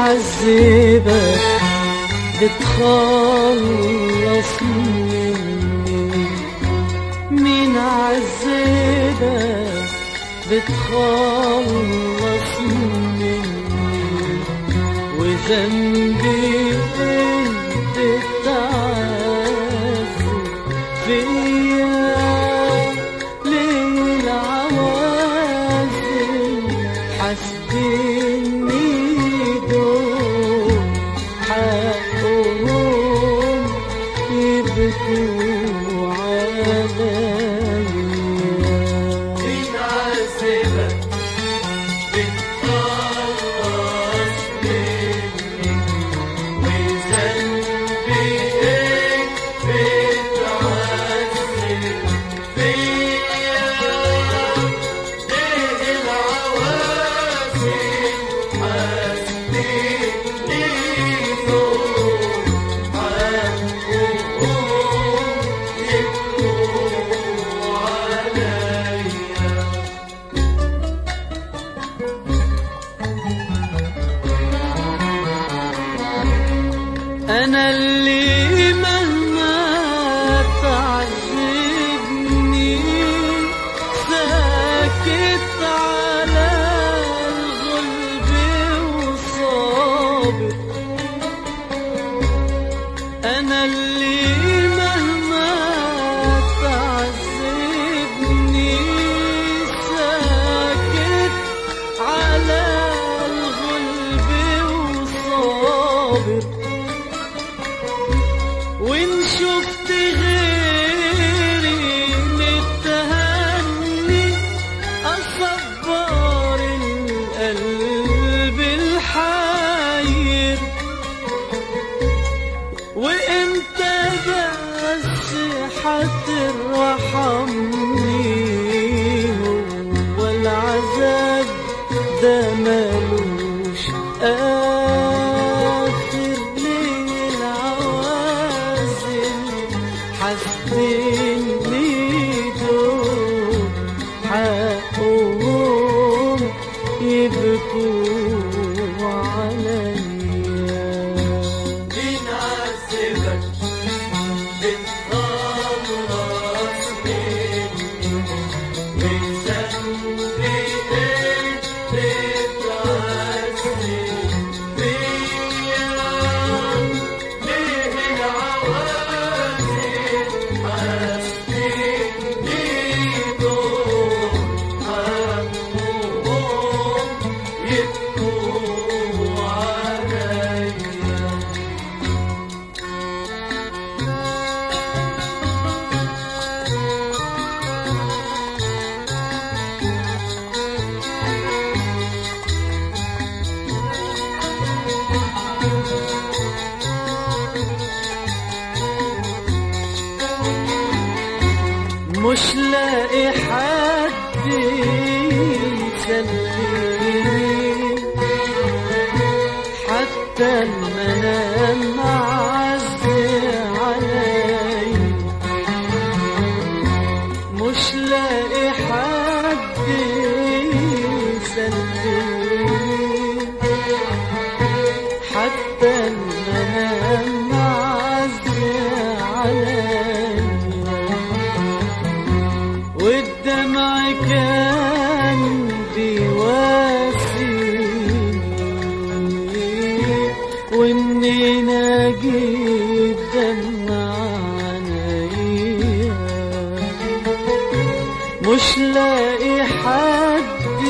عذبك بتخلص مني مين عذبك بتخلص مني وذنبي انت تعذب فيا ليه العوازل حسبني دول حقهم يبكوا عليا مين عذبك بتخلص مني وذنبي ايه بتعذب فيا ليه العوازل حاسبني دول حقهم يبكوا عليا أنا اللي مهما تعذبني ساكت على الغلب وصابر أنا اللي مهما تعذبني ساكت على الغلب وصابر وإن شفت غيري متهني أصبر القلب الحاير وإمتى بس حترحمني هو العذاب ده ملوش آخر ليه العوازل حسبني دول حقهم يبكوا عليا مين عذبك بتخلص مني وذنبي ايه بتعذب فيا ليه العوازل حاسبني دول حقهم يبكوا عليا مش لاقي حد يسليني حتى المنام معزي علي مش لاقي حد يسليني حتى المنام معزي علي والدمع كان بيواسيني واني نجيب دمع عينيا مش لاقي حد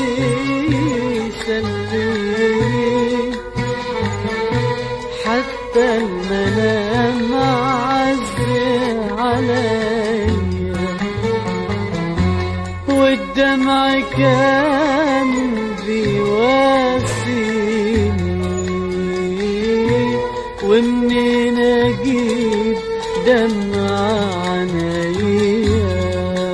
يسليني حتى المنام معزي عليا والدمع كان بيواسيني ومنين اجيب دمع عينيا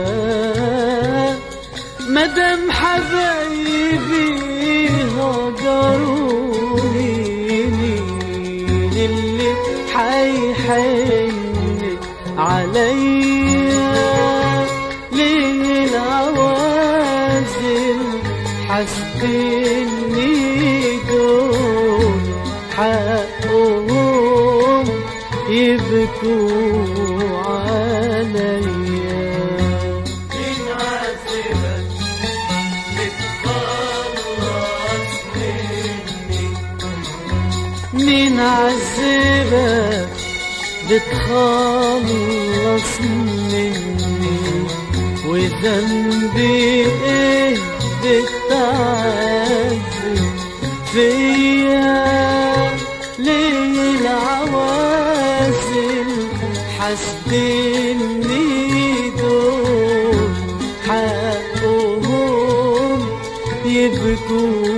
مدام حبايبي هجروني مين اللي حيحن عليا ليه العوازل حسبني دول يبكوا عليا من عذبك بتخلص مني مين عذبك بتخلص مني وذنبي ايه بتعذب فيا ليه العوازل حسدني دول حقهم يبكوا